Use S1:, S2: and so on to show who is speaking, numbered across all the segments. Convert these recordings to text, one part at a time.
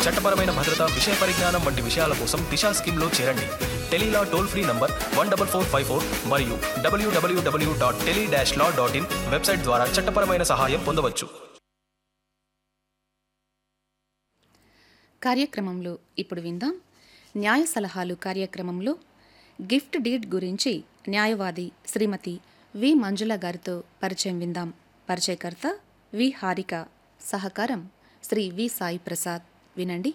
S1: చట్టపరమైన భద్రత విషయ పరిజ్ఞానం వంటి విషయాల కోసం దిశా స్కీమ్లో చేరండి Tele Law toll free number one double four five four మరియు WWW dot tele dash law dot in website ద్వారా చట్టపరమైన సహాయం పొందవచ్చు
S2: కార్యక్రమంలో ఇప్పుడు విందాం న్యాయ సలహాలు కార్యక్రమంలో గిఫ్ట్ డీడ్ గురించి న్యాయవాది శ్రీమతి వి మంజుల గారితో పరిచయం విందాం పరిచయకర్త వి హారిక సహకారం శ్రీ వి సాయి ప్రసాద్ వినండి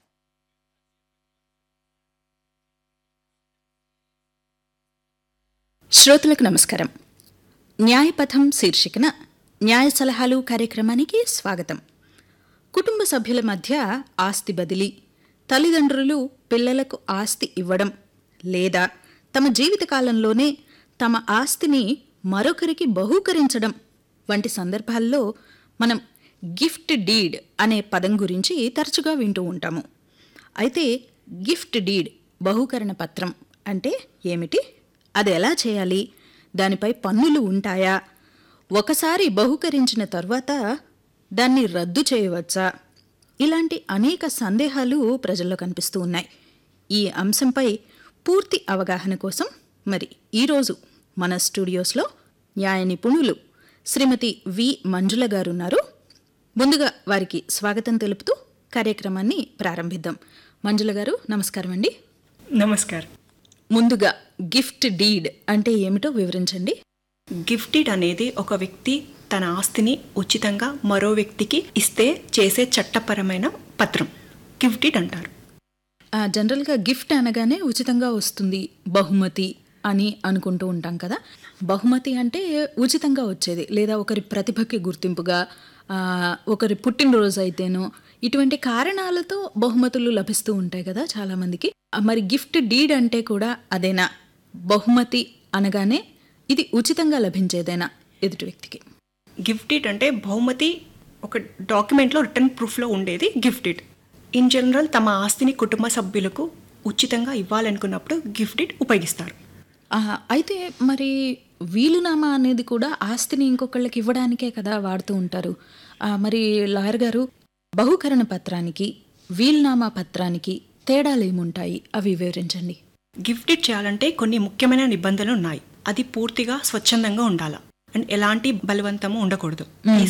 S3: శ్రోతలకు నమస్కారం న్యాయపథం శీర్షికన న్యాయ సలహాలు కార్యక్రమానికి స్వాగతం కుటుంబ సభ్యుల మధ్య ఆస్తి బదిలీ తల్లిదండ్రులు పిల్లలకు ఆస్తి ఇవ్వడం లేదా తమ జీవితకాలంలోనే తమ ఆస్తిని మరొకరికి బహూకరించడం వంటి సందర్భాల్లో మనం గిఫ్ట్ డీడ్ అనే పదం గురించి తరచుగా వింటూ ఉంటాము అయితే గిఫ్ట్ డీడ్ బహూకరణ పత్రం అంటే ఏమిటి అది ఎలా చేయాలి దానిపై పన్నులు ఉంటాయా ఒకసారి బహుకరించిన తర్వాత దాన్ని రద్దు చేయవచ్చా ఇలాంటి అనేక సందేహాలు ప్రజల్లో కనిపిస్తూ ఉన్నాయి ఈ అంశంపై పూర్తి అవగాహన కోసం మరి ఈరోజు మన స్టూడియోస్లో న్యాయ నిపుణులు శ్రీమతి వి మంజుల గారున్నారు ముందుగా వారికి స్వాగతం తెలుపుతూ కార్యక్రమాన్ని ప్రారంభిద్దాం మంజుల గారు నమస్కారం అండి
S4: నమస్కారం
S3: ముందుగా గిఫ్ట్ డీడ్ అంటే ఏమిటో వివరించండి
S4: గిఫ్టెడ్ అనేది ఒక వ్యక్తి తన ఆస్తిని ఉచితంగా మరో వ్యక్తికి ఇస్తే చేసే చట్టపరమైన పత్రం గిఫ్టెడ్ అంటారు
S3: ఆ, జనరల్గా గిఫ్ట్ అనగానే ఉచితంగా వస్తుంది బహుమతి అని అనుకుంటూ ఉంటాం కదా బహుమతి అంటే ఉచితంగా వచ్చేది లేదా ఒకరి ప్రతిభకి గుర్తింపుగా ఆ, ఒకరి పుట్టినరోజు అయితేనో ఇటువంటి కారణాలతో బహుమతులు లభిస్తూ ఉంటాయి కదా చాలామందికి ఆ, మరి గిఫ్ట్ డీడ్ అంటే కూడా అదేనా బహుమతి అనగానే ఇది ఉచితంగా లభించేదేనా ఎదుటి వ్యక్తికి
S4: గిఫ్టెడ్ అంటే బహుమతి ఒక డాక్యుమెంట్లో రిటర్న్ ప్రూఫ్లో ఉండేది గిఫ్టెడ్ ఇన్ జనరల్ తమ ఆస్తిని కుటుంబ సభ్యులకు ఉచితంగా ఇవ్వాలనుకున్నప్పుడు గిఫ్టెడ్ ఉపయోగిస్తారు
S3: ఆ, అయితే మరి వీలునామా అనేది కూడా ఆస్తిని ఇంకొకళ్ళకి ఇవ్వడానికే కదా వాడుతూ ఉంటారు ఆ, మరి లాయర్ గారు బహుకరణ పత్రానికి వీలునామా పత్రానికి తేడాలు ఏముంటాయి అవి వివరించండి
S4: గిఫ్టెడ్ చేయాలంటే కొన్ని ముఖ్యమైన నిబంధనలు ఉన్నాయి అది పూర్తిగా స్వచ్ఛందంగా ఉండాలి అండ్ ఎలాంటి బలవంతము ఉండకూడదు ఈ